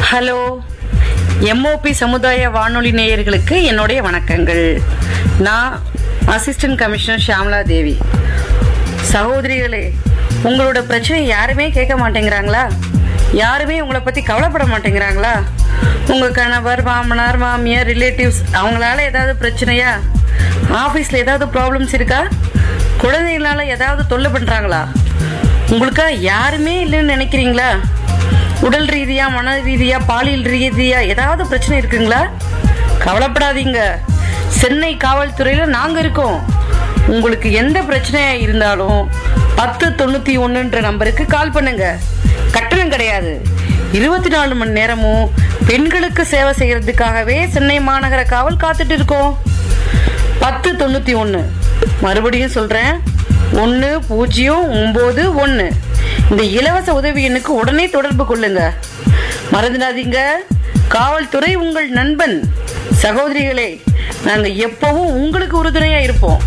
Hello MOP சமுதாய வானொலி நேயர்களுக்கு என்னுடைய வணக்கங்கள் நான் அசிஸ்டன்ட் கமிஷனர் ஷியாமலா தேவி சகோதரிகளே உங்களோட பிரச்சனை யாருமே கேட்க மாட்டேங்கிறாங்களா யாருமே உங்களை பற்றி கவலைப்பட மாட்டேங்கிறாங்களா உங்கள் கணவர் மாமனார் மாமியார் ரிலேட்டிவ்ஸ் அவங்களால ஏதாவது பிரச்சனையா ஆஃபீஸில் ஏதாவது ப்ராப்ளம்ஸ் இருக்கா குழந்தைகளால ஏதாவது தொல்லை பண்ணுறாங்களா உங்களுக்கா யாருமே இல்லைன்னு நினைக்கிறீங்களா உடல் ரீதியா மன ரீதியா பாலியல் ரீதியா ஏதாவது பிரச்சனை இருக்குங்களா கவலைப்படாதீங்க சென்னை காவல்துறையில நாங்க இருக்கோம் உங்களுக்கு எந்த பிரச்சனையா இருந்தாலும் பத்து தொண்ணூத்தி ஒண்ணுன்ற நம்பருக்கு கால் பண்ணுங்க கட்டணம் கிடையாது இருபத்தி நாலு மணி நேரமும் பெண்களுக்கு சேவை செய்யறதுக்காகவே சென்னை மாநகர காவல் காத்துட்டு இருக்கோம் பத்து தொண்ணூத்தி ஒன்று மறுபடியும் சொல்றேன் ஒன்று பூஜ்ஜியம் ஒம்பது ஒன்று இந்த இலவச உதவி எண்ணுக்கு உடனே தொடர்பு கொள்ளுங்க மறந்துடாதீங்க காவல்துறை உங்கள் நண்பன் சகோதரிகளே நாங்க எப்பவும் உங்களுக்கு உறுதுணையா இருப்போம்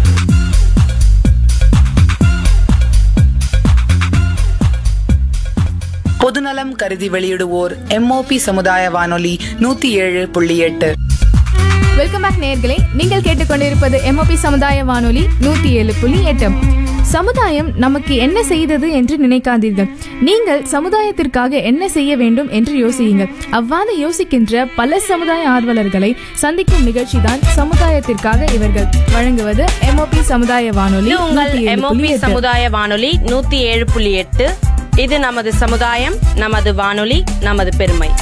பொதுநலம் கருதி வெளியிடுவோர் எம்ஓபி சமுதாய வானொலி நூத்தி ஏழு புள்ளி எட்டு வெல்கம் பேக் நேயர்களே நீங்கள் கேட்டுக்கொண்டிருப்பது எம்ஓபி சமுதாய வானொலி நூத்தி ஏழு புள்ளி எட்டு சமுதாயம் நமக்கு என்ன செய்தது என்று நினைக்காதீர்கள் நீங்கள் சமுதாயத்திற்காக என்ன செய்ய வேண்டும் என்று யோசியுங்கள் அவ்வாறு யோசிக்கின்ற பல சமுதாய ஆர்வலர்களை சந்திக்கும் நிகழ்ச்சி தான் சமுதாயத்திற்காக இவர்கள் வழங்குவது எம்ஓபி சமுதாய வானொலி இது உங்கள் 107.8. எம்ஓபி சமுதாய வானொலி நூத்தி ஏழு புள்ளி எட்டு இது நமது சமுதாயம் நமது வானொலி நமது பெருமை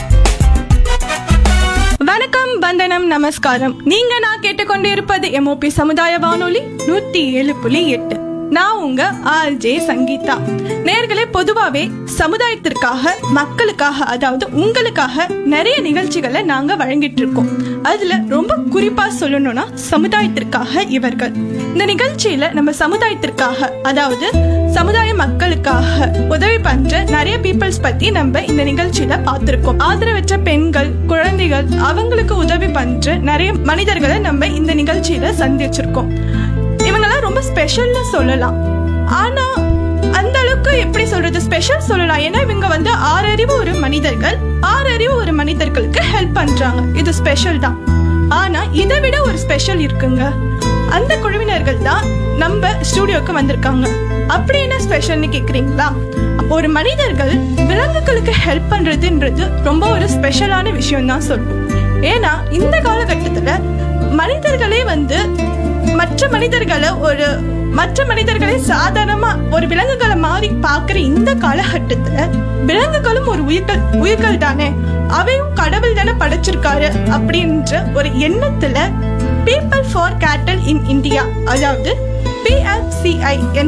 வணக்கம் வந்தனம் நமஸ்காரம் நீங்க நான் கேட்டுக்கொண்டிருப்பது எம்ஓபி சமுதாய வானொலி நூத்தி ஏழு புள்ளி எட்டு நான் உங்க ஆர் ஜே சங்கீதா நேர்களே பொதுவாவே சமுதாயத்திற்காக மக்களுக்காக அதாவது உங்களுக்காக நிறைய நிகழ்ச்சிகளை நாங்க வழங்கிட்டு இருக்கோம் அதுல ரொம்ப குறிப்பா சொல்லணும்னா சமுதாயத்திற்காக இவர்கள் இந்த நிகழ்ச்சியில நம்ம சமுதாயத்திற்காக அதாவது சமுதாய மக்களுக்காக உதவி பண்ற நிறைய பீப்புள்ஸ் பத்தி நம்ம இந்த நிகழ்ச்சியில பார்த்திருக்கோம் ஆதரவற்ற பெண்கள் குழந்தைகள் அவங்களுக்கு உதவி பண்ற நிறைய மனிதர்களை நம்ம இந்த நிகழ்ச்சியில சந்திச்சிருக்கோம் இவங்கெல்லாம் ரொம்ப ஸ்பெஷல்னு சொல்லலாம் ஆனா அந்த அளவுக்கு எப்படி சொல்றது ஸ்பெஷல் சொல்லலாம் ஏன்னா இவங்க வந்து ஆறு அறிவு ஒரு மனிதர்கள் ஆறு அறிவு ஒரு மனிதர்களுக்கு ஹெல்ப் பண்றாங்க இது ஸ்பெஷல் தான் ஆனா இதை விட ஒரு ஸ்பெஷல் இருக்குங்க அந்த குழுவினர்கள் தான் நம்ம ஸ்டூடியோக்கு வந்திருக்காங்க அப்படி என்ன ஸ்பெஷல்னு கேக்குறீங்களா ஒரு மனிதர்கள் விலங்குகளுக்கு ஹெல்ப் பண்றதுன்றது ரொம்ப ஒரு ஸ்பெஷலான விஷயம் தான் சொல்லுவோம் ஏன்னா இந்த காலகட்டத்துல மனிதர்களே வந்து மற்ற மனிதர்களை ஒரு மற்ற மனிதர்களை சாதாரணமா ஒரு விலங்குகளை மாறி பாக்குற இந்த காலகட்டத்துல விலங்குகளும் ஒரு உயிர்கள் உயிர்கள் தானே அவையும் கடவுள் தானே படைச்சிருக்காரு அப்படின்ற ஒரு எண்ணத்துல பீப்பிள் ஃபார் கேட்டல் இன் இந்தியா அதாவது பிஎஃப்சிஐ